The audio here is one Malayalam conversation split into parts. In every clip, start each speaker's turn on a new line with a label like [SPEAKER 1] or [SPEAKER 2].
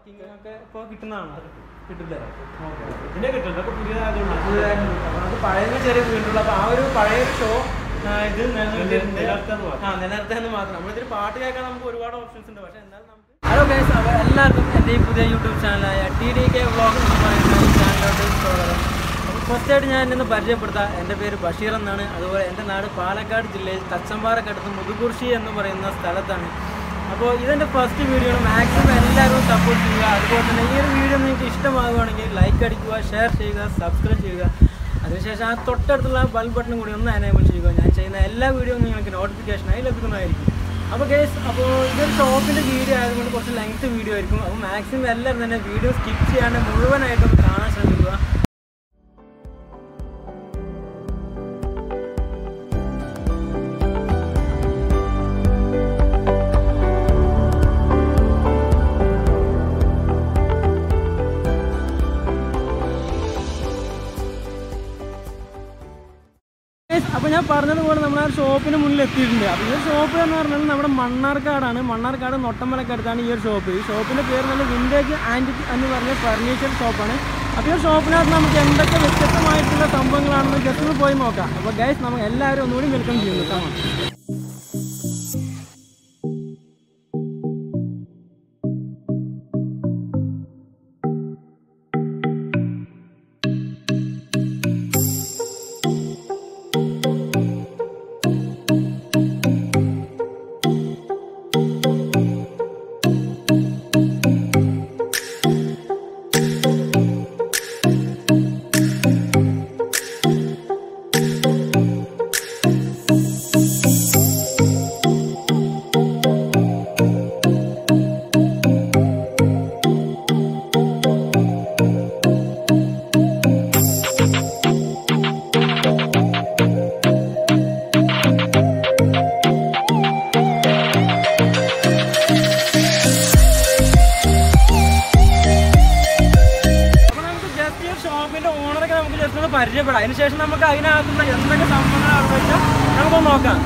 [SPEAKER 1] പാർക്കിംഗ് ഒക്കെ ഇപ്പോൾ കിട്ടുന്നതാണ് കിട്ടില്ല
[SPEAKER 2] ഇതിന്റെ കിട്ടും ഇതൊക്കെ പുതിയതായതുകൊണ്ട്
[SPEAKER 1] അപ്പോൾ അത് പഴയ ചെറിയ വീണ്ടുള്ളൂ അപ്പോൾ ആ ഒരു പഴയ ഒരു ഷോ ഇത് നിലനിർത്തിയിട്ടുണ്ട്
[SPEAKER 2] നിലനിർത്താന്ന് മാത്രം.
[SPEAKER 1] ആ നിലനിർത്താന്ന് മാത്രം നമ്മളിതിൽ പാട്ട് കേൾക്കാൻ നമുക്ക് ഒരുപാട് ഓപ്ഷൻസ് ഉണ്ട് പക്ഷേ എന്നാലും നമുക്ക് ഹലോ ഗൈസ് അപ്പോൾ എല്ലാവർക്കും എൻ്റെ ഈ പുതിയ യൂട്യൂബ് ചാനലായ ടി ഡി കെ വ്ളോഗ് എന്ന് പറയുന്ന ഈ ചാനലിലോട്ട് സ്വാഗതം അപ്പോൾ ഫസ്റ്റായിട്ട് ഞാൻ ഇന്ന് പരിചയപ്പെടുത്താം എൻ്റെ പേര് ബഷീർ എന്നാണ് അതുപോലെ എൻ്റെ നാട് പാലക്കാട് ജില്ലയിൽ തച്ചമ്പാറക്കടുത്ത് മുതുകുർശി എന്ന് പറയുന്ന സ്ഥലത്താണ് അപ്പോൾ ഇതെൻ്റെ ഫസ്റ്റ് വീഡിയോ ആണ് മാക്സിമം എല്ലാവരും സപ്പോർട്ട് ചെയ്യുക അതുപോലെ തന്നെ ഈ ഒരു വീഡിയോ നിങ്ങൾക്ക് ഇഷ്ടമാകുകയാണെങ്കിൽ ലൈക്ക് അടിക്കുക ഷെയർ ചെയ്യുക സബ്സ്ക്രൈബ് ചെയ്യുക അതിനുശേഷം ആ തൊട്ടടുത്തുള്ള ബെൽ ബട്ടൺ കൂടി ഒന്ന് എനേബിൾ ചെയ്യുക ഞാൻ ചെയ്യുന്ന എല്ലാ വീഡിയോയും നിങ്ങൾക്ക് നോട്ടിഫിക്കേഷനായി ലഭിക്കുന്നതായിരിക്കും അപ്പോൾ കേസ് അപ്പോൾ ഇതൊരു ഷോപ്പിൻ്റെ വീഡിയോ ആയതുകൊണ്ട് കുറച്ച് ലെങ്ത് വീഡിയോ ആയിരിക്കും അപ്പോൾ മാക്സിമം എല്ലാവരും തന്നെ വീഡിയോ സ്കിപ്പ് ചെയ്യാണ്ട് മുഴുവനായിട്ടും കാണാൻ ശ്രമിക്കുക അപ്പോൾ ഞാൻ പറഞ്ഞതുപോലെ നമ്മൾ ആ ഷോപ്പിന് മുന്നിൽ എത്തിയിട്ടുണ്ട് അപ്പോൾ ഈ ഒരു ഷോപ്പ് എന്ന് പറഞ്ഞാൽ നമ്മുടെ മണ്ണാർക്കാടാണ് മണ്ണാർക്കാട് നൊട്ടമലക്കടുത്താണ് ഈ ഒരു ഷോപ്പ് ഈ ഷോപ്പിൻ്റെ പേര് നല്ല വിൻറ്റേജ് ആൻറ്റിക് എന്ന് പറഞ്ഞ ഫർണിച്ചർ ഷോപ്പാണ് അപ്പോൾ ഈ ഒരു ഷോപ്പിനകത്ത് നമുക്ക് എന്തൊക്കെ വ്യത്യസ്തമായിട്ടുള്ള സംഭവങ്ങളാണെന്ന് ജസ്റ്റ് ഒന്ന് പോയി നോക്കാം അപ്പോൾ ഗൈസ് നമുക്ക് എല്ലാവരും ഒന്നുകൂടി വെൽക്കം ചെയ്യുന്നു കാണാം അപ്പോൾ നമുക്ക് ജസ്റ്റ് ഈ ഷോപ്പിന്റെ ഓണറൊക്കെ നമുക്ക് ജസ്റ്റ് ഒന്ന് പരിചയപ്പെടാം അതിനുശേഷം നമുക്ക് അതിനകത്തുള്ള എന്തൊക്കെ സംഭവങ്ങളാണെന്ന് വെച്ചാൽ നമുക്കൊന്ന് നോക്കാം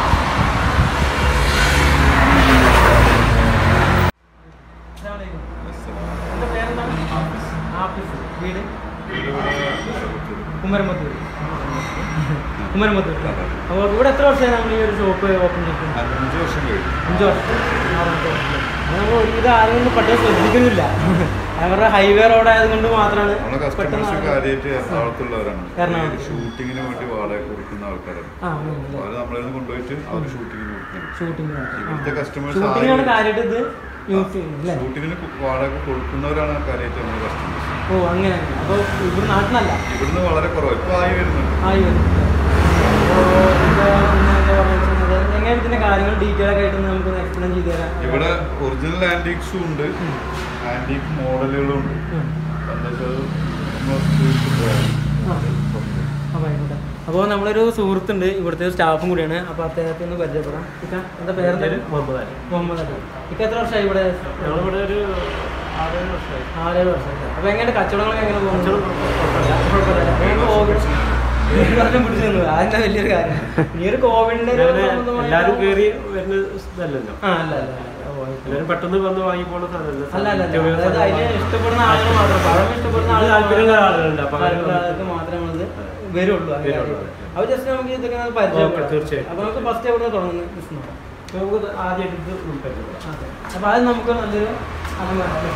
[SPEAKER 1] അസ്സലാമലൈക്കും. എന്താ പേരെന്താണ്? ആഫീസ്. വീട് കുമരമ്പത്തൂർ കുമരമ്പത്തൂർ അപ്പോൾ ഇവിടെ എത്ര വർഷമായി നമ്മൾ ഈ ഒരു ഷോപ്പ് ഓപ്പൺ ചെയ്തിട്ടുണ്ട്
[SPEAKER 3] അഞ്ച് വർഷം കഴിഞ്ഞു
[SPEAKER 1] അഞ്ച് വർഷം ആറഞ്ച് വർഷം നമ്മൾ ഒരുവിധം ആരെങ്കിലും പെട്ടെന്ന് ശ്രദ്ധിക്കുന്നില്ല അവരുടെ ഹൈവേ റോഡ് ആയതുകൊണ്ട് മാത്രമാണ്
[SPEAKER 3] നമ്മളെ കസ്റ്റമേഴ്സ് കാര്യമായിട്ട് എറണാകുളത്തുള്ളവരാണ്
[SPEAKER 1] എറണാകുളത്ത്.
[SPEAKER 3] ഈ ഷൂട്ടിങ്ങിന് വേണ്ടി വാടക കൊടുക്കുന്ന ആൾക്കാരാണ്
[SPEAKER 1] ആ
[SPEAKER 3] അപ്പൊ അവര് നമ്മളിൽ നിന്ന് കൊണ്ടുപോയിട്ട് അവർ ഷൂട്ടിങ്ങിന് കൊടുക്കുന്നത്
[SPEAKER 1] ഷൂട്ടിംഗ്
[SPEAKER 3] ഇവിടുത്തെ customers
[SPEAKER 1] ഷൂട്ടിംഗാണ്
[SPEAKER 3] ആരും-
[SPEAKER 1] കാര്യമായിട്ട് ഇത് യൂസ് ചെയ്യുന്നത് അല്ലേ
[SPEAKER 3] ഷൂട്ടിങ്ങിന് വാടക കൊടുക്കുന്നവരാണ് കാര്യമായിട്ട് നമ്മുടെ കസ്റ്റമേഴ്സ്
[SPEAKER 1] ഓ അങ്ങനെ അപ്പോൾ ഇവിടെ നാട്ടിലല്ല
[SPEAKER 3] ഇവിടുന്ന് വളരെ കുറവ് ഇപ്പൊ ആയി വരുന്നുണ്ട്
[SPEAKER 1] ആയി വരും അപ്പോൾ എന്താ പിന്നെ എന്താ പറയുക എങ്ങനെ ഇതിന്റെ കാര്യങ്ങൾ ഡീറ്റെയിൽ ഒക്കെ ആയിട്ട് നമുക്ക് എക്സ്പ്ലെയിൻ ചെയ്ത് തരാം
[SPEAKER 3] ഇവിടെ ഒറിജിനൽ ആന്റിക്സും ഉണ്ട് ആന്റിക് മോഡലുകളും ഉണ്ട്
[SPEAKER 1] ഉം.
[SPEAKER 3] എന്താ വെച്ചാൽ നമ്മൾ ചോദിച്ചു പോയാൽ
[SPEAKER 1] ആ. അപ്പോൾ ആയിക്കോട്ടെ അപ്പോൾ നമ്മളൊരു സുഹൃത്തുണ്ട് ഇവിടുത്തെ ഒരു സ്റ്റാഫും കൂടിയാണ് അപ്പോൾ അദ്ദേഹത്തെ ഒന്ന് പരിചയപ്പെടാം ഇക്ക എന്താ പേരെന്തായാലും
[SPEAKER 2] മുഹമ്മദ് അലി
[SPEAKER 1] മുഹമ്മദ് അലി ഇക്ക എത്ര വർഷമായി ഇവിടെ
[SPEAKER 2] ഞങ്ങളിവിടെ ഒരു ആറേഴ് വർഷമായി
[SPEAKER 1] ആറേഴ് വർഷമായിട്ട് അപ്പോൾ എങ്ങനെ കച്ചവടങ്ങളൊക്കെ എങ്ങനെ പോകുന്നു
[SPEAKER 2] കച്ചവടം
[SPEAKER 1] കുഴപ്പമില്ല. ഞങ്ങൾക്ക് കോവിഡ് ഈ വർഷം പിടിച്ചു നിന്നു അതിന്റെ വലിയൊരു കാര്യം ഈ ഒരു കോവിഡിന്റെ ഒരു
[SPEAKER 2] അങ്ങനെ
[SPEAKER 1] സംബന്ധമായ-
[SPEAKER 2] എല്ലാരും കേറി വരുന്ന ഇതല്ലല്ലോ
[SPEAKER 1] ആ അല്ല അല്ല അല്ല. ഓ, ആയിക്കോട്ടെ.
[SPEAKER 2] എല്ലാരും പെട്ടെന്ന് വന്ന് വാങ്ങി പോണ സാധനമല്ല
[SPEAKER 1] അല്ല അല്ല അല്ല. അതായത് അതിനെ ഇഷ്ടപ്പെടുന്ന ആളുകൾ മാത്രം പഴം ഇഷ്ടപ്പെടുന്ന
[SPEAKER 2] ഇത്
[SPEAKER 1] ആളുകൾ
[SPEAKER 2] താല്പര്യമുള്ള ആളുകളുണ്ട്. അപ്പൊ അവര്
[SPEAKER 1] താല്പര്യമുള്ള ആൾക്ക് മാത്രമേ നമ്മളിത് വരുള്ളൂ ആ
[SPEAKER 2] വരുള്ളൂ.
[SPEAKER 1] കാര്യം. അപ്പോൾ ജസ്റ്റ് നമുക്ക് ഇതൊക്കെ ഒന്ന് പരിചയപ്പെടാം
[SPEAKER 2] ഓക്കേ, തീർച്ചയായും.
[SPEAKER 1] അപ്പോൾ നമുക്ക് ഫസ്റ്റ് എവിടെ തുടങ്ങുന്നത് ജസ്റ്റ് നോക്കാം
[SPEAKER 2] നമുക്ക് ആദ്യമായിട്ട് ഇത് ഉൾപ്പെടുത്തുക
[SPEAKER 1] അതെ. അപ്പോൾ അത് നമുക്ക് നല്ലൊരു അലമാര അല്ലേ?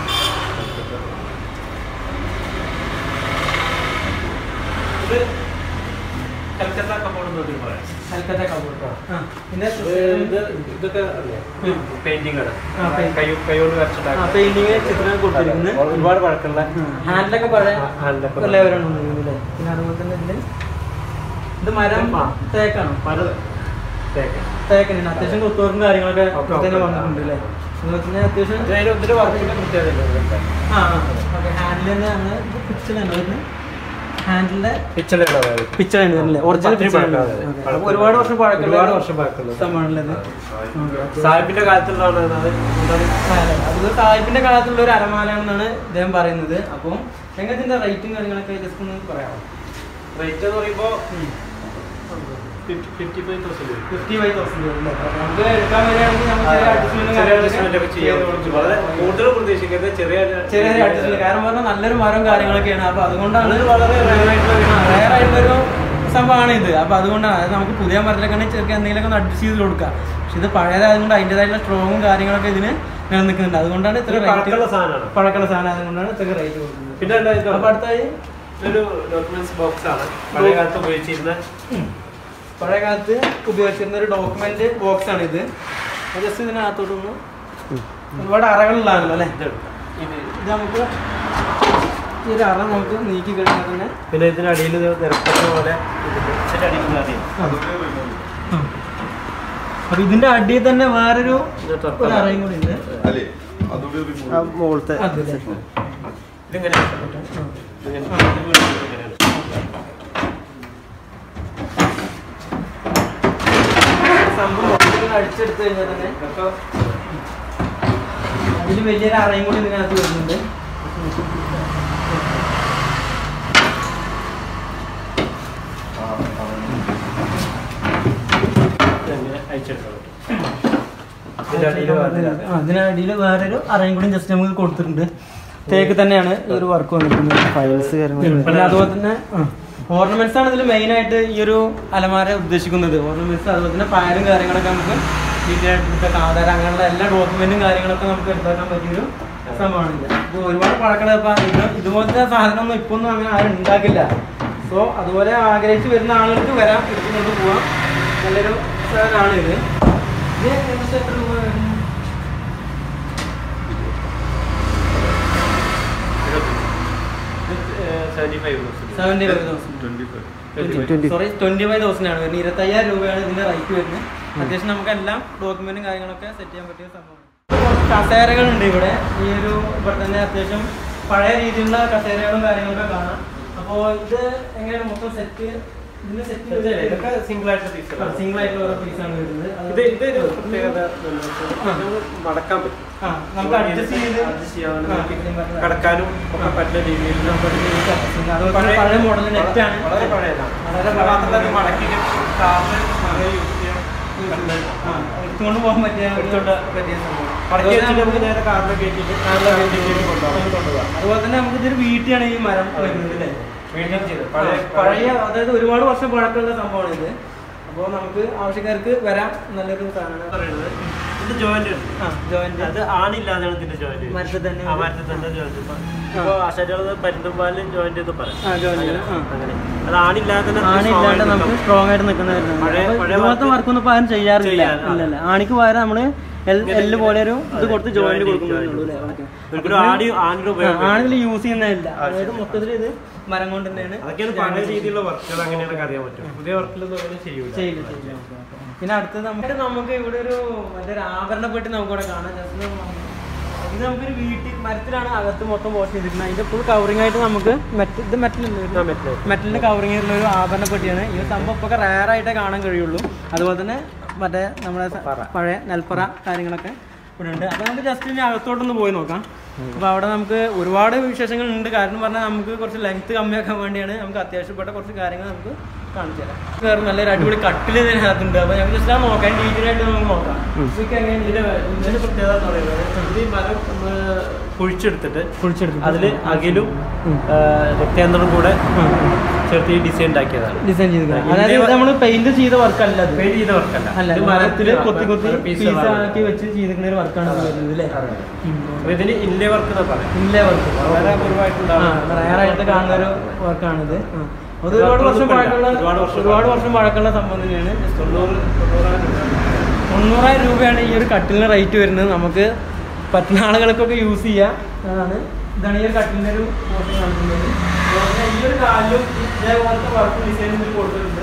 [SPEAKER 2] ഇത് കൽക്കത്ത കമ്പോളം എന്നൊരു പറയാം
[SPEAKER 1] കൽക്കത്ത കബോർഡ് ആ പിന്നെ
[SPEAKER 2] ഇത് ഇതൊക്കെ അറിയാം
[SPEAKER 1] ഉം.
[SPEAKER 2] പെയിന്റിംഗ് ആണ്
[SPEAKER 1] ആ, paint.
[SPEAKER 2] കൈ കൈകൊണ്ട്
[SPEAKER 1] ആ
[SPEAKER 2] വരച്ചിട്ടാക്കി
[SPEAKER 1] പെയിന്റിങ് ചിത്രം കൊടുത്തിരിക്കുന്നത്
[SPEAKER 2] ഒരുപാട് പഴക്കമുള്ള
[SPEAKER 1] ഹാൻഡിലൊക്കെ പഴയ
[SPEAKER 2] ആ, handലൊക്കെ പഴയ.
[SPEAKER 1] എല്ലാവരും അല്ലേ പിന്നെ അതുപോലെ തന്നെ ഇതില് ഇത് മരം
[SPEAKER 2] ആ.
[SPEAKER 1] തേക്കാണോ
[SPEAKER 2] പല തേക്ക്
[SPEAKER 1] തേക്കനുണ്ട് അത്യാവശ്യം കൊത്തുവർക്കും കാര്യങ്ങളൊക്കെ
[SPEAKER 2] ഒക്കെ
[SPEAKER 1] ഇതിൽ തന്നെ
[SPEAKER 2] ഒക്കെ.
[SPEAKER 1] വന്നിട്ടുണ്ട് അല്ലേ എന്ന് വെച്ചാൽ അത്യാവശ്യം
[SPEAKER 2] അതിന് ഒത്തിരി വർക്കിന്റെ പ്രത്യേകത
[SPEAKER 1] ആ ഓക്കെ ഹാൻഡിൽ തന്നെ ആണ് പിക്ചറാണ് വരുന്നത് ഹാൻഡിലിന്റെ
[SPEAKER 2] പിച്ചളയുടെ
[SPEAKER 1] പിക്ചറാണ് വരുന്നത് ഒറിജിനൽ
[SPEAKER 2] ഒത്തിരി
[SPEAKER 1] പിക്ചർ
[SPEAKER 2] പഴക്കം, അതെ. പഴക്കം.
[SPEAKER 1] ഒരുപാട് വർഷം പഴക്കം
[SPEAKER 2] ഒരുപാട് വർഷം പഴക്കമുള്ള
[SPEAKER 1] സംഭവമാണുള്ളത്
[SPEAKER 2] സാഹിബിന്റെ കാലത്തുള്ളതാണ് അത് എന്താണ്
[SPEAKER 1] അത് സാഹിബിന്റെ കാലത്തുള്ള ഒരു അരമാലയാണെന്നാണ് ഇദ്ദേഹം പറയുന്നത് അപ്പം എങ്ങനത്തെ റേറ്റും കാര്യങ്ങളൊക്കെ ജസ്റ്റ് ഒന്ന് പറയാമോ
[SPEAKER 2] റേറ്റ് എന്ന് പറയുമ്പോ fifty five thousand
[SPEAKER 1] fifty five thousand നമുക്ക് എടുക്കാൻ വരികയാണെങ്കിൽ നമുക്ക് ചെറിയ adjustment
[SPEAKER 2] ചെറിയ
[SPEAKER 1] കാര്യങ്ങളൊക്കെ
[SPEAKER 2] adjustment ഒക്കെ ചെയ്യാൻ
[SPEAKER 1] ചെയ്ത്
[SPEAKER 2] പറ്റും.
[SPEAKER 1] കൊടുക്കും.
[SPEAKER 2] വളരെ കൂടുതൽ പ്രതീക്ഷിക്കുന്നത് ചെറിയ
[SPEAKER 1] ചെറിയ ചെറിയ അഡ്ജസ്റ്റ്മെന്റ് കാരണം പറഞ്ഞാൽ നല്ലൊരു മരവും കാര്യങ്ങളൊക്കെയാണ് അപ്പൊ അതുകൊണ്ടാണ്
[SPEAKER 2] അത് വളരെ rare ആയിട്ടുള്ള ഒരു
[SPEAKER 1] റയർ ആയിട്ടുള്ളൊരു സംഭവമാണ് ഇത് അപ്പൊ അതുകൊണ്ടാണ് അതായത് നമുക്ക് പുതിയ മരത്തിലൊക്കെ ചെറുക്കാൻ എന്തെങ്കിലുമൊക്കെ ഒന്ന് അഡ്ജസ്റ്റ് ചെയ്ത് കൊടുക്കാം പക്ഷെ ഇത് പഴയതായതുകൊണ്ട് അതിൻ്റെതായിട്ടുള്ള സ്ട്രോങ്ങും കാര്യങ്ങളൊക്കെ ഇതിന് നിലനിൽക്കുന്നുണ്ട് അതുകൊണ്ടാണ് ഇത്ര
[SPEAKER 2] ഇത് പഴക്കമുള്ള
[SPEAKER 1] റേറ്റ്
[SPEAKER 2] സാധനമാണ്.
[SPEAKER 1] പഴക്കമുള്ള സാധനം അതുകൊണ്ടാണ് ഇത്ര റേറ്റ് കൊടുക്കുന്നത്
[SPEAKER 2] പിന്നെ എന്താ ഇത്?
[SPEAKER 1] അപ്പൊ അടുത്തായി
[SPEAKER 2] ഒരു ഡോക്യുമെന്റ്സ് ബോക്സ് ആണ് പഴയ കാലത്ത് ഉപയോഗിച്ചിരുന്ന
[SPEAKER 1] പഴയ കാലത്ത് ഉപയോഗിച്ചിരുന്ന ഒരു ഡോക്യുമെന്റ് ബോക്സ് ആണ് ഇത് ജസ്റ്റ് ഇതിനകത്തോട്ടൊന്ന് ഒരുപാട് അറകളുള്ളതാണല്ലോ അല്ലേ
[SPEAKER 2] ഇത് ഇത്
[SPEAKER 1] ഇത് നമുക്ക് ഈ ഒരു അറ നമുക്ക് നീക്കി കഴിഞ്ഞാൽ തന്നെ
[SPEAKER 2] പിന്നെ ഇതിന്റെ അടിയിൽ നിരക്കുന്ന പോലെ ഇതിന്റെ ഇതിന്റെ അടിയിൽ നിന്ന് അറിയാം
[SPEAKER 3] അതൊക്കെ remote.
[SPEAKER 1] അപ്പൊ ഇതിന്റെ അടിയിൽ തന്നെ വേറൊരു
[SPEAKER 2] ഇത് തുറക്കാം.
[SPEAKER 1] ഒരു അറയും കൂടി ഉണ്ട്
[SPEAKER 3] അല്ലേ അതൊക്കെ remote.
[SPEAKER 2] ആ മുകളിലത്തെ
[SPEAKER 1] അതില്ലേ?
[SPEAKER 2] ഇതിങ്ങനെ ഇതിങ്ങനെ ഇങ്ങനെയാണ്.
[SPEAKER 1] സംഭവം മൊത്തത്തിൽ അടിച്ചെടുത്ത് കഴിഞ്ഞാൽ തന്നെ
[SPEAKER 2] ഇതൊക്കെ
[SPEAKER 1] അതിൽ വലിയൊരു അറയും കൂടി ഇതിനകത്ത് വരുന്നുണ്ട്
[SPEAKER 3] ആ, ആ.
[SPEAKER 2] ഇങ്ങനെ അയച്ചെടുക്കാൻ പറ്റും ഇതിന്റെ അടിയിൽ വേറെ
[SPEAKER 1] ആ, ഇതിനടിയിൽ വേറൊരു അറയും കൂടി ജസ്റ്റ് നമുക്ക് കൊടുത്തിട്ടുണ്ട് തേക്ക് തന്നെയാണ് ഈ ഒരു വർക്ക് വന്നിരിക്കുന്നത് ഫയൽസ് പിന്നെ അതുപോലെ തന്നെ ഓർണമെന്റ്സ് ആണ് ഇതിൽ മെയിൻ ആയിട്ട് ഈ ഒരു അലമാര ഉദ്ദേശിക്കുന്നത് ഓർണമെന്റ്സ് അതുപോലെ തന്നെ ഫയലും കാര്യങ്ങളൊക്കെ നമുക്ക് ഡീറ്റെയിൽ ആധാരം അങ്ങനെയുള്ള എല്ലാ ഡോക്യുമെന്റും കാര്യങ്ങളൊക്കെ നമുക്ക് എടുത്താക്കാൻ പറ്റിയൊരു സംഭവമാണ് ഇത് ഇപ്പോൾ ഒരുപാട് പഴക്കള ഇപ്പം ഇത് ഇതുപോലത്തെ സാധനമൊന്നും ഇപ്പൊ ഒന്നും അങ്ങനെ ആരും ഉണ്ടാക്കില്ല സോ അതുപോലെ ആഗ്രഹിച്ച് വരുന്ന ആളുകൾക്ക് വരാം എടുത്തുകൊണ്ട് പോവാം നല്ലൊരു സാധനമാണ് ഇത് ഇത് ഏകദേശം എത്ര രൂപ വരും?
[SPEAKER 2] Seventy five thousand
[SPEAKER 1] seventy five thousand
[SPEAKER 3] 25.
[SPEAKER 1] Sorry twenty five thousand ആണ് വരുന്നത് ഇരുപത്തയ്യായിരം രൂപയാണ് ഇതിന്റെ റേറ്റ് വരുന്നത് അത്യാവശ്യം നമുക്ക് എല്ലാം ഡോക്യുമെന്റും കാര്യങ്ങളൊക്കെ സെറ്റ് ചെയ്യാൻ പറ്റിയ സംഭവമാണ് കുറച്ച് കസേരകളുണ്ട് ഇവിടെ ഈ ഒരു ഇവിടെ തന്നെ അത്യാവശ്യം പഴയ രീതിയിലുള്ള കസേരകളും കാര്യങ്ങളൊക്കെ കാണാം അപ്പോൾ ഇത് എങ്ങനെയാണ് മൊത്തം സെറ്റ് ഇതിന്റെ സെറ്റ്
[SPEAKER 2] ഇതൊക്കെ സിംഗിൾ ആയിട്ട് പീസ്
[SPEAKER 1] സിംഗിൾ ആയിട്ടുള്ള ഓരോ പീസാണ് വരുന്നത് അത്
[SPEAKER 2] ഇത് ഇതൊരു പ്രത്യേകത നമുക്ക് മടക്കാൻ പറ്റും
[SPEAKER 1] ആ നമുക്ക് അഡ്ജസ്റ്റ് ചെയ്ത്
[SPEAKER 2] adjust ചെയ്യാനും
[SPEAKER 1] ആ,
[SPEAKER 2] നമുക്ക്
[SPEAKER 1] fix ചെയ്യാൻ പറ്റും.
[SPEAKER 2] കടക്കാനും ഒക്കെ പറ്റുന്ന രീതിയിൽ
[SPEAKER 1] അതുപോലെ തന്നെ പഴയ മോഡൽ നെറ്റാണ്
[SPEAKER 2] വളരെ പഴയതാണ്
[SPEAKER 1] വളരെ
[SPEAKER 2] അത് മാത്രമല്ല ഇത്
[SPEAKER 1] പഴയ
[SPEAKER 2] മടക്കിയിട്ട് കാറിൽ അങ്ങനെ യൂസ് ചെയ്യാൻ
[SPEAKER 1] ആ, എടുത്തുകൊണ്ട് പോകാൻ പറ്റിയ എടുത്തോണ്ട് പറ്റിയ സംഭവം
[SPEAKER 2] മടക്കി
[SPEAKER 1] അതുപോലെ
[SPEAKER 2] വെച്ചിട്ട് നമുക്ക്
[SPEAKER 1] നമുക്ക്
[SPEAKER 2] നേരെ കാറിൽ കയറ്റിയിട്ട്
[SPEAKER 1] കാറിലെ
[SPEAKER 2] കാറിൽ
[SPEAKER 1] വീട്ടിലേക്ക്
[SPEAKER 2] കയറ്റിയിട്ട് കൊണ്ടുപോകാം
[SPEAKER 1] കൊണ്ടുപോകാം. അതുപോലെ തന്നെ നമുക്ക് ഇതൊരു വീട്ടിലാണ് ഈ മരം വരുന്നത് അല്ലേ
[SPEAKER 2] വീണ്ടും ചെയ്ത്
[SPEAKER 1] പഴയ
[SPEAKER 2] പഴയ
[SPEAKER 1] പഴയ അതായത് ഒരുപാട് വർഷം പഴക്കമുള്ള സംഭവമാണ് ഇത് അപ്പോൾ നമുക്ക് ആവശ്യക്കാർക്ക് വരാം നല്ലൊരു സാധനമാണ്
[SPEAKER 2] പറയുന്നത് ഇത് ജോയിന്റ് ഉണ്ട്
[SPEAKER 1] ആ ജോയിന്റ്
[SPEAKER 2] അത് ആണില്ലാതെയാണ് ഇതിന്റെ ജോയിന്റ്
[SPEAKER 1] മരത്തിൽ തന്നെ
[SPEAKER 2] ആ മരത്തിൽ തന്നെ ജോയിന്റ് ഇപ്പൊ ആശാരികളത് പരുന്തുംപാലിൽ ജോയിന്റ് എന്ന് പറയും
[SPEAKER 1] ആ ജോയിന്റ് ആ
[SPEAKER 2] അങ്ങനെ അത് ആണില്ലാതെ തന്നെ
[SPEAKER 1] ആണില്ലാണ്ട്
[SPEAKER 2] strong ആയിട്ട്
[SPEAKER 1] നമുക്ക്
[SPEAKER 2] നിൽക്കും.
[SPEAKER 1] സ്ട്രോങ് ആയിട്ട് നിൽക്കുന്ന
[SPEAKER 2] പഴയ-
[SPEAKER 1] വരുന്നത്
[SPEAKER 2] പഴയ
[SPEAKER 1] ഇതുപോലത്തെ
[SPEAKER 2] work
[SPEAKER 1] വർക്കൊന്നും ഇപ്പൊ ആരും ചെയ്യാറില്ല
[SPEAKER 2] ചെയ്യാൻ, ആ.
[SPEAKER 1] ഇല്ലല്ല ആണിക്ക് പകരം നമ്മള് എൽ എല്ല് പോലെ ഒരു ഇത് കൊടുത്ത് ജോയിന്റ്
[SPEAKER 2] joint,
[SPEAKER 1] കൊടുക്കുന്നുള്ളൂ
[SPEAKER 2] joint.
[SPEAKER 1] അല്ലേ ഓക്കെ
[SPEAKER 2] ഒരിക്കലും ആണി ആണിയുടെ ഉപയോഗം
[SPEAKER 1] ആണിൽ യൂസ് ചെയ്യുന്നതല്ല അതായത് മൊത്തത്തിൽ ഇത് മരം കൊണ്ട് തന്നെയാണ്
[SPEAKER 2] അതൊക്കെയാണ് പഴയ രീതിയിലുള്ള വർക്കുകൾ അങ്ങനെയാണ് അറിയാൻ പറ്റും പുതിയ വർക്കിലൊന്നും അങ്ങനെ ചെയ്യൂല
[SPEAKER 1] ചെയ്യില്ല ചെയ്യില്ല ഓക്കെ, ഓക്കെ. പിന്നെ അടുത്തത് നമുക്ക് നമുക്ക് ഇവിടെ ഒരു മറ്റേ ഒരു ആഭരണപ്പെട്ടി നമുക്ക് ഇവിടെ കാണാം ജസ്റ്റ് ഇത് നമുക്കൊരു വീട്ടിൽ മരത്തിലാണ് അകത്ത് മൊത്തം വാഷ് ചെയ്തിരിക്കുന്നത് അതിന്റെ ഫുൾ കവറിംഗ് ആയിട്ട് നമുക്ക് മെറ്റൽ ഇത് മെറ്റലല്ലേ
[SPEAKER 2] മെറ്റൽ.
[SPEAKER 1] മെറ്റലിന്റെ കവറിംഗ് ആയിട്ടുള്ള ഒരു ആഭരണപ്പെട്ടിയാണ് ഈ ഒരു സംഭവം ഇപ്പൊ റയർ ആയിട്ടേ കാണാൻ കഴിയുള്ളൂ അതുപോലെ തന്നെ മറ്റേ നമ്മുടെ സ- പഴയ നെൽപ്പറ കാര്യങ്ങളൊക്കെ ഇവിടെ ഉണ്ട് അപ്പോൾ നമുക്ക് ജസ്റ്റ് ഇനി അകത്തോട്ടൊന്ന് പോയി നോക്കാം അപ്പോൾ അവിടെ നമുക്ക് ഒരുപാട് വിശേഷങ്ങൾ ഉണ്ട് കാരണം പറഞ്ഞാൽ നമുക്ക് കുറച്ച് ലെങ്ത് കമ്മിയാക്കാൻ വേണ്ടിയാണ് നമുക്ക് അത്യാവശ്യപ്പെട്ട കുറച്ച് കാര്യങ്ങൾ നമുക്ക് കാണിച്ചു തരാം വേറെ നല്ലൊരു അടിപൊളി കട്ടിൽ ഇതിനകത്തുണ്ട് അപ്പോൾ ഞങ്ങൾക്ക് ജസ്റ്റ് ആ നോക്കാം ഡീറ്റെയിൽ ആയിട്ട് നമുക്ക് നോക്കാം ഇതൊക്കെ എങ്ങനെയാണ്
[SPEAKER 2] ഇതിന്റെ ഇതിന്റെ പ്രത്യേകത എന്ന് പറയുന്നത് ഇത് ഈ മരം ഒന്ന് കുഴിച്ചെടുത്തിട്ട്
[SPEAKER 1] കുഴിച്ചെടുക്കും
[SPEAKER 2] അതില് അകിലും രക്തേന്ദ്രനും കൂടെ ചേർത്ത് ഈ ഡിസൈൻ ഉണ്ടാക്കിയതാണ്
[SPEAKER 1] ഡിസൈൻ ചെയ്ത് അതായത് ഇത് നമ്മൾ പെയിന്റ് ചെയ്ത വർക്ക് അല്ല അത്
[SPEAKER 2] പെയിന്റ് ചെയ്ത വർക്കല്ല
[SPEAKER 1] അല്ല
[SPEAKER 2] ഇത്
[SPEAKER 1] മരത്തില് കൊത്തി കൊത്തി
[SPEAKER 2] piece
[SPEAKER 1] പീസ്
[SPEAKER 2] കളാണ്.
[SPEAKER 1] ആക്കി വെച്ച് ചെയ്തിരിക്കുന്ന ഒരു വർക്കാണ് വരുന്നത് അല്ലേ
[SPEAKER 2] അപ്പൊ ഇതിന് ഇല്ലേ വർക്ക് എന്ന് പറയാം
[SPEAKER 1] ഇല്ലേ വർക്ക്
[SPEAKER 2] വളരെ അപൂർവമായിട്ടുണ്ടാവും
[SPEAKER 1] റയറായിട്ട് കാണുന്ന ഒരു വർക്കാണിത് അത് ഒരുപാട് വർഷം പഴക്കമുള്ള
[SPEAKER 2] ഒരുപാട് വർഷം
[SPEAKER 1] ഒരുപാട് വർഷം പഴക്കമുള്ള സംഭവം തന്നെയാണ് ജസ്റ്റ്
[SPEAKER 2] തൊണ്ണൂറ് തൊണ്ണൂറായിരം രൂപ
[SPEAKER 1] മുന്നൂറായിരം രൂപയാണ് ഈ ഒരു കട്ടിലിന് റേറ്റ് വരുന്നത് നമുക്ക് പറ്റുന്ന ആളുകൾക്കൊക്കെ യൂസ് ചെയ്യാം അതാണ് ഇതാണ് ഈ ഒരു കട്ടിലിൻ്റെ ഒരു മോശം കാണിക്കുന്നത് അതുപോലെ തന്നെ ഈ ഒരു കാലിലും ഇതേപോലത്തെ വർക്ക് ഡിസൈൻ ഇതിൽ കൊടുത്തിട്ടുണ്ട്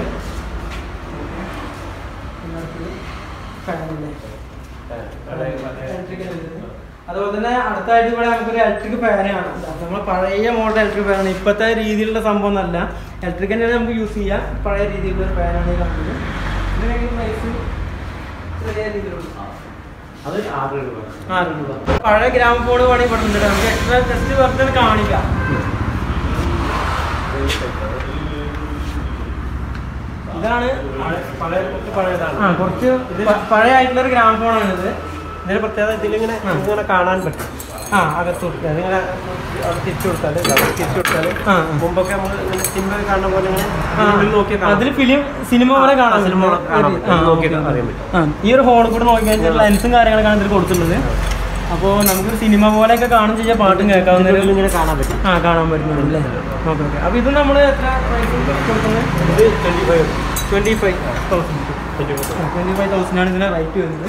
[SPEAKER 1] ഫാനില്ലേ Electrical ഉണ്ട്. അതുപോലെ തന്നെ അടുത്തായിട്ട് ഇവിടെ നമുക്കൊരു ഇലക്ട്രിക് ഫാൻ കാണാം നമ്മൾ പഴയ മോഡൽ ഇലക്ട്രിക് ഫാനാണ് ഇപ്പോഴത്തെ രീതിയിലുള്ള സംഭവം ഒന്നല്ല ഇലക്ട്രിക് തന്നെ നമുക്ക് യൂസ് ചെയ്യാം പഴയ രീതിയിലുള്ള ഒരു ഫാനാണ് ഈ കാണുന്നത് ഇതിനൊക്കെ പ്രൈസ് ചെറിയ രീതിയിലുള്ള
[SPEAKER 2] അത് ആറ് രൂപ
[SPEAKER 1] ആറ് രൂപ പഴയ ഗ്രാമഫോൺ വേണമെങ്കിൽ ഇവിടെ ഉണ്ട് നമുക്ക് എക്സ്ട്രാ ജസ്റ്റ് വെറുതെ കാണിക്കാം ഇതാണ്
[SPEAKER 2] പഴയ പഴയ കുറച്ച് പഴയതാണ്
[SPEAKER 1] ആ കുറച്ച് പ- പഴയ ആയിട്ടുള്ള ഒരു ഗ്രാമഫോണാണ് ഇത്
[SPEAKER 2] ഇതിന്റെ പ്രത്യേകത ഇതിലിങ്ങനെ ഇങ്ങനെ കാണാൻ പറ്റും
[SPEAKER 1] ആ അകത്തോട്ട്
[SPEAKER 2] അതിങ്ങനെ അവിടെ തിരിച്ചു കൊടുത്താൽ തിരിച്ചു കൊടുത്താൽ
[SPEAKER 1] ആ
[SPEAKER 2] മുമ്പൊക്കെ നമ്മൾ സിനിമ കാണുന്ന പോലെ ഇങ്ങനെ
[SPEAKER 1] ആ.
[SPEAKER 2] ഇതിൽ നോക്കി
[SPEAKER 1] അതിൽ ഫിലിം സിനിമ പോലെ കാണാം
[SPEAKER 2] സിനിമ പോലെ കാണാൻ പറ്റും.
[SPEAKER 1] ആ,
[SPEAKER 2] നോക്കി
[SPEAKER 1] ഓക്കേ.
[SPEAKER 2] അറിയാൻ പറ്റും.
[SPEAKER 1] ആ, ഈ ഒരു ഫോണിൽ കൂടെ നോക്കി കഴിഞ്ഞാൽ ലെൻസും കാര്യങ്ങളൊക്കെയാണ് ഇതിൽ കൊടുത്തിട്ടുള്ളത് അപ്പോൾ നമുക്ക് സിനിമ പോലെയൊക്കെ കാണും ചെയ്യാം പാട്ടും കേൾക്കാവുന്ന ഒരു
[SPEAKER 2] ഇങ്ങനെ കാണാൻ പറ്റും
[SPEAKER 1] ആ കാണാൻ പറ്റുന്നുണ്ട് അല്ലേ ഓക്കെ ഓക്കെ അപ്പോൾ ഇത് നമ്മൾ എത്ര പ്രൈസ് കൊടുക്കുന്നത്
[SPEAKER 2] ഇത് twenty five
[SPEAKER 1] twenty five thousand
[SPEAKER 2] twenty five
[SPEAKER 1] twenty five തൗസൻഡാണ് ഇതിന് റേറ്റ് വരുന്നത്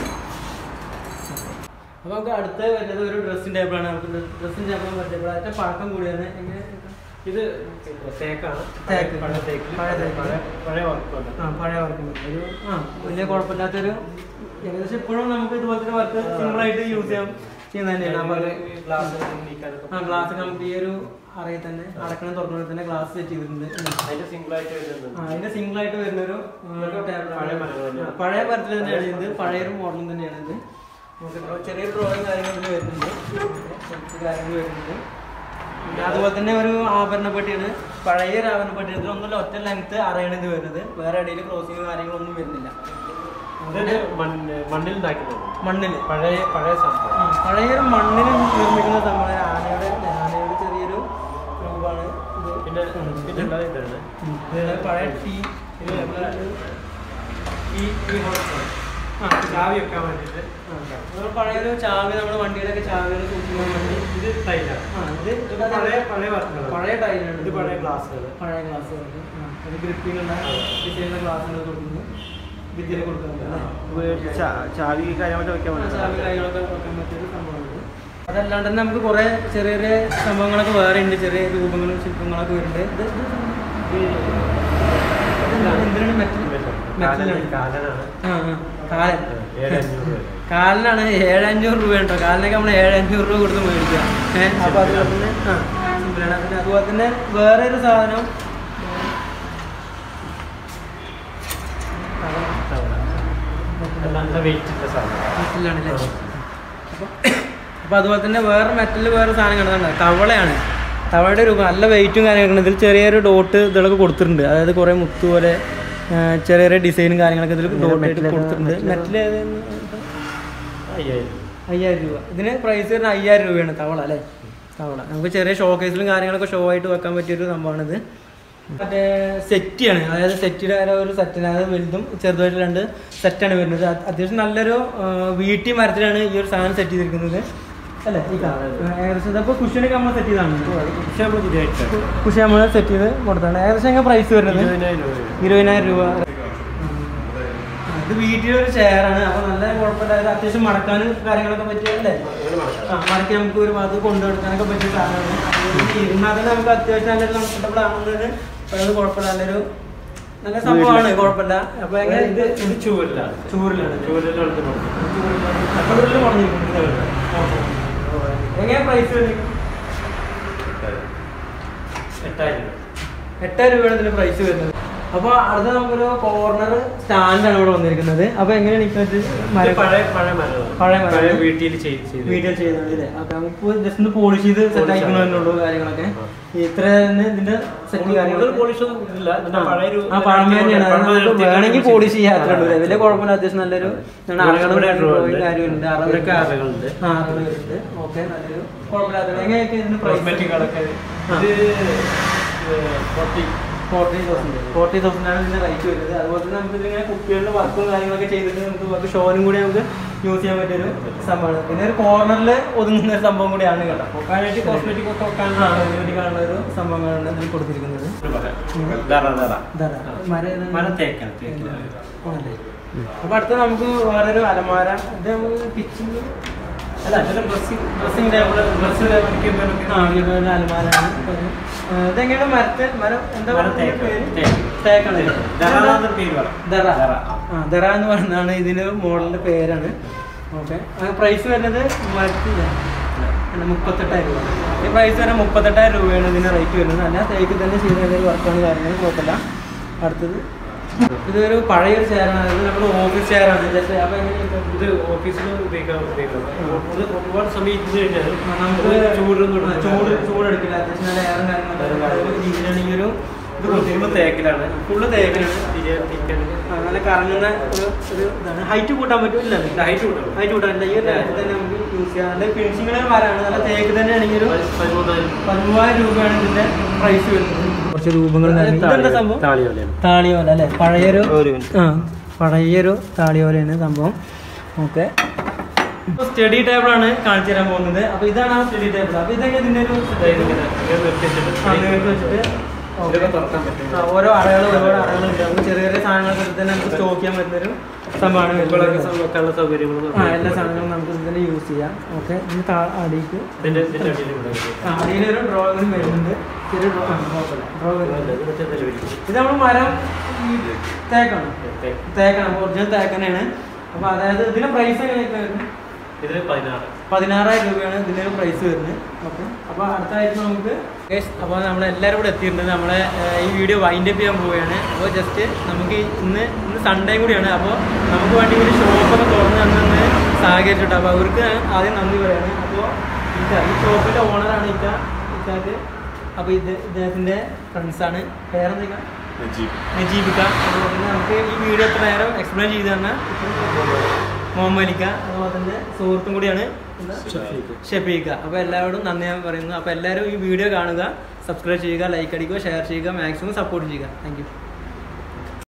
[SPEAKER 1] അപ്പോൾ നമുക്ക് അടുത്ത വരുന്നത് ഒരു ഡ്രസ്സിൻ്റെ ടേബിളാണ് നമുക്ക് ഡ്രസ്സിൻ്റെ ടേബിൾ പറ്റിയപ്പോൾ ഏറ്റവും പഴക്കം കൂടിയാണ് എങ്ങനെ
[SPEAKER 2] ഇത് തേക്കാണ്
[SPEAKER 1] തേക്ക്.
[SPEAKER 2] പഴയ തേക്ക്
[SPEAKER 1] പഴയ തേക്ക്.
[SPEAKER 2] പഴയ പഴയ വർക്കുണ്ട്
[SPEAKER 1] ആ പഴയ വർക്ക് ഒരു ആ വലിയ കുഴപ്പമില്ലാത്തൊരു ഏകദേശം ഇപ്പോഴും നമുക്ക് ഇതുപോലത്തെ വർക്ക് സിമ്പിളായിട്ട് യൂസ് ചെയ്യാൻ ചെയ്യുന്ന തന്നെയാണ് അപ്പോൾ അത്
[SPEAKER 2] ഗ്ലാസ് നീക്കാനൊക്കെ
[SPEAKER 1] ആ ഗ്ലാസ് നമുക്ക് ഈ ഒരു അറയിൽ തന്നെ അടക്കണം തുറന്നുകൊണ്ട് തന്നെ ഗ്ലാസ് സെറ്റ് ചെയ്തിട്ടുണ്ട്
[SPEAKER 2] അതിന്റെ സിംഗിൾ ആയിട്ട് വരുന്നുണ്ട്
[SPEAKER 1] ആ അതിന്റെ സിംഗിൾ ആയിട്ട് വരുന്ന ഒരു
[SPEAKER 2] പഴയ മരങ്ങൾ തന്നെയാണ്.
[SPEAKER 1] പഴയ മരത്തിൽ തന്നെയാണ് ഇത് പഴയ ഒരു മോഡലും തന്നെയാണ് ഇത് നമുക്ക് ഇപ്പോൾ ചെറിയ ഡ്രോയിങ് കാര്യങ്ങൾ ഇതിൽ വരുന്നുണ്ട് കുറച്ച് കാര്യങ്ങൾ വരുന്നുണ്ട് പിന്നെ അതുപോലെ തന്നെ ഒരു ആഭരണപ്പെട്ടിയാണ് പഴയ ഒരു ആഭരണപ്പെട്ടി ഇതിലൊന്നുമില്ല ഒറ്റ ലെങ്ത് അറയാണ് ഇത് വരുന്നത് വേറെ ഇടയിൽ ക്രോസിങ് കാര്യങ്ങളൊന്നും വരുന്നില്ല
[SPEAKER 2] ഇത് മണ്ണ് മണ്ണിൽ ഉണ്ടാക്കുന്നത്
[SPEAKER 1] മണ്ണിൽ
[SPEAKER 2] പഴയ പഴയ സംഭവം
[SPEAKER 1] പഴയ ഒരു മണ്ണിൽ നിർമ്മിക്കുന്ന സംഭവം ആനയുടെ ആനയുടെ ചെറിയൊരു രൂപമാണ് ഇത്
[SPEAKER 2] പിന്നെ പിന്നെ ഉള്ളത് ഇതാണ്
[SPEAKER 1] ഉം. ഇത് പഴയ ടീ
[SPEAKER 2] ഇത് നമ്മളെ ഈ ഈ ഹോൾസ് ആ ചാവി വെക്കാൻ വേണ്ടിയിട്ട്
[SPEAKER 1] ഒരു പഴയൊരു ചാവി നമ്മുടെ വണ്ടിയിലൊക്കെ ചാവികൾ സൂക്ഷിക്കാൻ വേണ്ടി
[SPEAKER 2] ഇത് ടൈലാണ്
[SPEAKER 1] ആ ഇത്
[SPEAKER 2] ഇത് പഴയ പഴയ വർക്കുകൾ
[SPEAKER 1] പഴയ ടൈലാണ്
[SPEAKER 2] ഇത് പഴയ ഗ്ലാസ്സുകൾ
[SPEAKER 1] പഴയ ഗ്ലാസ് അത് ഗ്രിപ്പിനുള്ള ഡിസൈനുള്ള ഗ്ലാസ്സുകൾ കൊടുക്കുന്നു വിദ്യയിൽ കൊടുക്കുന്നുണ്ട് അല്ലേ
[SPEAKER 2] ചാവി കാര്യമായിട്ട് വെക്കാൻ
[SPEAKER 1] ആ, ചാവി കാര്യങ്ങളൊക്കെ വെക്കാൻ പറ്റിയൊരു സംഭവമാണ് അതല്ലാണ്ട് തന്നെ നമുക്ക് കുറേ ചെറിയ ചെറിയ സംഭവങ്ങളൊക്കെ വേറെ ഉണ്ട് ചെറിയ രൂപങ്ങളും ശില്പങ്ങളൊക്കെ വരുന്നുണ്ട് ഇത് ഇതെന്താണ്? എന്തിനാണ് മെറ്റൽ മെറ്റലാണ്
[SPEAKER 2] കാലനാണ്
[SPEAKER 1] ആ ആ കാലൻ
[SPEAKER 2] ഏഴ് അഞ്ഞൂറ് രൂപ
[SPEAKER 1] കാലിനാണ് ഏഴ് അഞ്ഞൂറ് രൂപ ഉണ്ടോ കാലിനൊക്കെ നമ്മൾ ഏഴ് അഞ്ഞൂറ് രൂപ കൊടുത്ത് മേടിക്കുക ഏഹ് അപ്പോൾ അതുപോലെ തന്നെ ആ സിമ്പിളാണ് പിന്നെ അതുപോലെ തന്നെ വേറെ ഒരു സാധനം
[SPEAKER 2] നല്ല വെയിറ്റ് ഉള്ള സാധനം
[SPEAKER 1] മെറ്റലാണല്ലേ അപ്പോൾ അപ്പോൾ അതുപോലെ തന്നെ വേറെ മെറ്റലിൽ വേറെ സാധനം കാണുന്നുണ്ട് തവളയാണ് തവളയുടെ രൂപം നല്ല വെയിറ്റും കാര്യങ്ങളൊക്കെ ഉണ്ട് ഇതിൽ ചെറിയൊരു ഡോട്ട് ഇതൊക്കെ കൊടുത്തിട്ടുണ്ട് അതായത് കുറേ മുത്ത് പോലെ ആ, ചെറിയ ചെറിയ ഡിസൈനും കാര്യങ്ങളൊക്കെ ഇതിൽ ഡോട്ട് ആയിട്ട് കൊടുത്തിട്ടുണ്ട് മെറ്റൽ
[SPEAKER 2] അയ്യായിരം
[SPEAKER 1] അയ്യായിരം രൂപ ഇതിന് പ്രൈസ് വരുന്നത് അയ്യായിരം രൂപയാണ് തവള അല്ലേ തവള നമുക്ക് ചെറിയ ഷോ കേസിലും കാര്യങ്ങളൊക്കെ ഷോ ആയിട്ട് വെക്കാൻ പറ്റിയൊരു സംഭവമാണിത് മറ്റേ സെറ്റിയാണ് അതായത് സെറ്റിയുടെ ഒരു സെറ്റിന് അതായത് വലുതും ചെറുതായിട്ട് രണ്ട് സെറ്റാണ് വരുന്നത് അത് അത്യാവശ്യം നല്ലൊരു വീട്ടി മരത്തിലാണ് ഈ ഒരു സാധനം സെറ്റ് ചെയ്തിരിക്കുന്നത് അല്ലേ ഈ കാണാം. ഏകദേശം ഇതിപ്പോൾ കുഷ്യനൊക്കെ നമ്മൾ സെറ്റ് ചെയ്താണ്
[SPEAKER 2] പക്ഷെ നമ്മൾ പുതിയതായിട്ട്
[SPEAKER 1] കുഷി നമ്മൾ സെറ്റ് ചെയ്ത് കൊടുത്താണ് ഏകദേശം എങ്ങനെ പ്രൈസ് വരുന്നത്
[SPEAKER 2] ഇരുപതിനായിരം രൂപ
[SPEAKER 1] ഇരുപതിനായിരം രൂപ ഇത് വീട്ടിലൊരു ചെയറാണ് അപ്പോൾ നല്ല കുഴപ്പമില്ലാതെ അത്യാവശ്യം മടക്കാനും കാര്യങ്ങളൊക്കെ പറ്റിയല്ലേ ആ മടക്കി നമുക്ക് ഒരു ഭാഗത്ത് കൊണ്ടുകൊടുക്കാനൊക്കെ പറ്റിയ സാധനമാണ് അതുകൊണ്ട് ഇരുന്നാൽ തന്നെ നമുക്ക് അത്യാവശ്യം നല്ലൊരു കംഫർട്ടബിൾ ആവുന്നതിന് അത് കുഴപ്പമില്ല നല്ലൊരു നല്ല സംഭവമാണ് കുഴപ്പമില്ല അപ്പോൾ എങ്ങനെ
[SPEAKER 2] ഇത് ഇത് ചൂരിലാണ്
[SPEAKER 1] ചൂരിലാണ്
[SPEAKER 2] ചൂരിലാണ്
[SPEAKER 1] ചൂരിൽ കുറഞ്ഞിരിക്കുന്നത് എങ്ങനെ പ്രൈസ് വരുന്നത്
[SPEAKER 2] എട്ടായിരം രൂപ
[SPEAKER 1] എട്ടായിരം രൂപയാണ് ഇതിന് പ്രൈസ് വരുന്നത് അപ്പോൾ അടുത്ത നമുക്കൊരു കോർണർ സ്റ്റാൻഡാണ് ഇവിടെ വന്നിരിക്കുന്നത് അപ്പോൾ എങ്ങനെയാണ് ഇപ്പോഴത്തെ
[SPEAKER 2] ഇത്
[SPEAKER 1] മരം
[SPEAKER 2] പഴയ പഴയ മരമാണ്
[SPEAKER 1] പഴയ മരം.
[SPEAKER 2] പഴയ വീട്ടിൽ ചെയ്ത് ചെയ്ത്
[SPEAKER 1] വീഡിയോ ചെയ്യുന്നത് അല്ലേ അപ്പൊ നമുക്ക് ജസ്റ്റ് ഒന്ന് പോളിഷ് ചെയ്ത് സെറ്റ് ആയിക്കണമെന്നുള്ളൂ കാര്യങ്ങളൊക്കെ ഇത്ര തന്നെ ഇതിന്റെ സെറ്റ്
[SPEAKER 2] കൂടുതൽ
[SPEAKER 1] കാര്യങ്ങളൊക്കെ
[SPEAKER 2] പോളിഷ് ഒന്നും ഇല്ല ഇതിന്റെ പഴയ ഒരു
[SPEAKER 1] ആ പഴമ തന്നെയാണ് അത്
[SPEAKER 2] പഴമ
[SPEAKER 1] നമുക്ക്
[SPEAKER 2] ഒരു
[SPEAKER 1] വേണമെങ്കിൽ
[SPEAKER 2] തികഞ്ഞ
[SPEAKER 1] പോളിഷ് ചെയ്യാൻ അത്രേ ഉള്ളൂ വലിയ കുഴപ്പമില്ല അത്യാവശ്യം നല്ലൊരു
[SPEAKER 2] ഇവിടെ
[SPEAKER 1] അറകളും
[SPEAKER 2] ഇവിടെ drawer ഉണ്ട്.
[SPEAKER 1] കാര്യമുണ്ട്
[SPEAKER 2] ഇവിടെയൊക്കെ അറകളുണ്ട്.
[SPEAKER 1] ആ അറകളുണ്ട് ഓക്കെ നല്ലൊരു കുഴപ്പമില്ലാത്ത എങ്ങനെയൊക്കെ ഇതിന്
[SPEAKER 2] കോസ്മെറ്റിക്കുകളൊക്കെ
[SPEAKER 1] ആ.
[SPEAKER 2] ഇത് forty
[SPEAKER 1] forty thousand forty thousand ആണ് ഇതിന്റെ റേറ്റ് വരുന്നത് അതുപോലെ തന്നെ നമുക്ക് ഇതിങ്ങനെ കുപ്പികളുടെ വർക്കും കാര്യങ്ങളൊക്കെ ചെയ്തിട്ട് നമുക്ക് വർക്ക് ഷോനും കൂടി നമുക്ക് യൂസ് ചെയ്യാൻ പറ്റിയൊരു സംഭവമാണ് പിന്നെ ഒരു കോർണറിൽ ഒതുങ്ങുന്ന ഒരു സംഭവം കൂടിയാണ് കേട്ടോ
[SPEAKER 2] പൊക്കാനായിട്ട് കോസ്മെറ്റിക് ഒക്കെ വെക്കാൻ
[SPEAKER 1] ആ വേണ്ടിക്കാനുള്ള ഒരു സംഭവങ്ങളാണ് ഇതിൽ കൊടുത്തിരിക്കുന്നത്
[SPEAKER 2] ദറ ദറ
[SPEAKER 1] ഇതാണ് മരം ഏതാണ്?
[SPEAKER 2] മരം തേക്കാണ് തേക്കിലാണ്
[SPEAKER 1] ആണല്ലേ? അപ്പൊ അടുത്ത നമുക്ക് വേറൊരു അലമാര ഇത് നമുക്ക് കിച്ചൺ
[SPEAKER 2] അല്ല അതിന്റെ ഡ്രസ്സിംഗ്
[SPEAKER 1] ഡ്രസ്സിംഗ് ടേബിൾ
[SPEAKER 2] ഡ്രസ്സിൽ വെക്കുമ്പോഴൊക്കെ
[SPEAKER 1] ആ ഇതൊരു അലമാരയാണ് ആ, ഇതെങ്ങനെയാണ് മരത്തെ മരം എന്താ
[SPEAKER 2] മരം
[SPEAKER 1] ഇതിന്റെ
[SPEAKER 2] തേക്ക്.
[SPEAKER 1] പേര്
[SPEAKER 2] തേക്ക്.
[SPEAKER 1] തേക്കാണ്
[SPEAKER 2] ദറ എന്നൊരു പേര് പറയും
[SPEAKER 1] ദറ
[SPEAKER 2] ദറ.
[SPEAKER 1] ആ ദറ എന്ന് പറയുന്നതാണ് ഇതിന് മോഡലിന്റെ പേരാണ് ഓക്കെ പ്രൈസ് വരുന്നത് മൂവായിരത്തി അല്ല മുപ്പത്തെട്ടായിരം രൂപ ഈ പ്രൈസ് വരുന്നത് മുപ്പത്തെട്ടായിരം രൂപയാണ് ഇതിന് റേറ്റ് വരുന്നത് അല്ല തേക്ക് തന്നെ ചെയ്ത എന്തെങ്കിലും വർക്കാണ് കാര്യങ്ങൾ കുഴപ്പമില്ല അടുത്തത് ഇതൊരു പഴയൊരു ചെയറാണ് അതായത് നമ്മുടെ ഓഫീസ് ചെയറാണ് ജസ്റ്റ് അപ്പോൾ എങ്ങനെയാണ്
[SPEAKER 2] ഇത് ഓഫീസിൽ ഉപയോഗിക്കാൻ ഉപയോഗിക്കാം ഇത് ഒരുപാട് സമയം ഇരുന്ന് കഴിഞ്ഞാൽ
[SPEAKER 1] നമുക്ക്
[SPEAKER 2] ചൂടൊന്നും
[SPEAKER 1] ആ, ചൂട് ചൂടെടുക്കില്ല അത്യാവശ്യം നല്ല എയറും കാര്യങ്ങളൊക്കെ ഉള്ള ഒരു രീതിയിലാണ് ഈ ഒരു ഇത് ഫുള്ള്
[SPEAKER 2] തേക്കിലാണ്
[SPEAKER 1] ഫുള്ള് തേക്കിലാണ്
[SPEAKER 2] ചിക്കൻ
[SPEAKER 1] ആ, നല്ല കറങ്ങുന്ന ഒരു ഒരു ഇതാണ് ഹൈറ്റ് കൂട്ടാൻ പറ്റില്ല
[SPEAKER 2] ഹൈറ്റ് കൂട്ടും
[SPEAKER 1] ഹൈറ്റ് കൂട്ടാൻ ഈ ഒരു തേക്ക് തന്നെ നമുക്ക് യൂസ് ചെയ്യാം നല്ല ഫിനിഷിംഗ് മരമാണ് നല്ല തേക്ക് തന്നെയാണെങ്കിൽ ഒരു
[SPEAKER 2] പതിമൂന്നായിരം
[SPEAKER 1] പതിമൂവായിരം രൂപയാണ് ഇതിന്റെ പ്രൈസ് വരുന്നത് കുറച്ച് രൂപങ്ങൾ ഇതെന്താ സംഭവം
[SPEAKER 2] താളിയോലയാണ്
[SPEAKER 1] താളിയോല അല്ലേ പഴയൊരു
[SPEAKER 2] ഒരു
[SPEAKER 1] ആ പഴയൊരു താളിയോലയാണ് സംഭവം ഓക്കെ സ്റ്റഡി ടേബിൾ ആണ് കാണിച്ചു തരാൻ പോകുന്നത് അപ്പൊ ഇതാണ് ആ സ്റ്റഡി ടേബിൾ അപ്പൊ ഇതൊക്കെ ഇതിന്റെ ഒരു ആ, നിങ്ങൾക്ക് വെച്ചിട്ട് okay.
[SPEAKER 2] ഇതൊക്കെ തുറക്കാൻ പറ്റും
[SPEAKER 1] ആ, ഓരോ അറകൾ ഒരുപാട് അറകളുണ്ട് നമുക്ക് ചെറിയ ചെറിയ സാധനങ്ങളൊക്കെ ഇതിൽ തന്നെ നമുക്ക് സ്റ്റോക്ക് ചെയ്യാൻ പറ്റുന്നൊരു സംഭവമാണ്
[SPEAKER 2] ഇപ്പോഴൊക്കെ
[SPEAKER 1] വരുന്നത്.
[SPEAKER 2] വെക്കാനുള്ള സൗകര്യങ്ങളും
[SPEAKER 1] ആ എല്ലാ സാധനങ്ങളും നമുക്ക് ഇതിൽ യൂസ് ചെയ്യാം ഓക്കെ ഇതിന് താ- അടിക്ക്
[SPEAKER 2] ഇതിന്റെ ഇതിന്റെ അടിയിൽ ഇവിടെ
[SPEAKER 1] ആ, അടിയിലൊരു ഡ്രോയിങ് വരുന്നുണ്ട് ചെറിയ ഡ്രോ ഡ്രോ വരുന്നുണ്ട്
[SPEAKER 2] ഇത് മറ്റേ ഇതിൽ വരും.
[SPEAKER 1] ഇത് നമ്മൾ മരം ഈ തേക്കാണ്
[SPEAKER 2] തേക്ക്.
[SPEAKER 1] തേക്കാണ് ഒറിജിനൽ തേക്കനെയാണ് അപ്പൊ അതായത് ഇതിന്റെ പ്രൈസ് എങ്ങനെയൊക്കെ വരുന്നത്
[SPEAKER 2] ഇതിന് പതിനാറ്
[SPEAKER 1] പതിനാറായിരം രൂപയാണ് ഇതിന്റെ ഒരു പ്രൈസ് വരുന്നത് ഓക്കെ അപ്പോൾ അടുത്ത ആഴ്ച നമുക്ക് അപ്പോൾ നമ്മളെല്ലാവരും കൂടെ എത്തിയിട്ടുണ്ട് നമ്മളെ ഏഹ്, ഈ വീഡിയോ വൈൻഡ് അപ്പ് ചെയ്യാൻ പോവുകയാണ് അപ്പോൾ ജസ്റ്റ് നമുക്ക് ഈ ഇന്ന് ഇന്ന് സൺഡേ കൂടിയാണ് അപ്പോൾ നമുക്ക് വേണ്ടി ഒരു ഷോപ്പൊക്കെ തുറന്ന് തന്നെന്ന് സഹകരിച്ചിട്ട് അപ്പോൾ അവർക്ക് ഞാൻ ആദ്യം നന്ദി പറയാണ് അപ്പോൾ ഇക്ക ഈ ഷോപ്പിൻ്റെ ഓണറാണ് ഇക്ക ഇക്കാക്ക് അപ്പോൾ ഇത് ഇദ്ദേഹത്തിൻ്റെ ഫ്രണ്ട്സാണ് പേരെന്തൊക്കെ നജീബിക്ക അതുപോലെ തന്നെ നമുക്ക് ഈ വീഡിയോ എത്ര നേരം എക്സ്പ്ലെയിൻ ചെയ്ത് തന്നെ മുഹമ്മദ് അലിക്ക അതുപോലെ തന്നെ സുഹൃത്തും കൂടിയാണ് എന്താ? ഷഫീഖ അപ്പോൾ എല്ലാവരോടും നന്ദി ഞാൻ പറയുന്നു അപ്പോൾ എല്ലാവരും ഈ വീഡിയോ കാണുക സബ്സ്ക്രൈബ് ചെയ്യുക ലൈക്ക് അടിക്കുക ഷെയർ ചെയ്യുക മാക്സിമം സപ്പോർട്ട് ചെയ്യുക താങ്ക് യു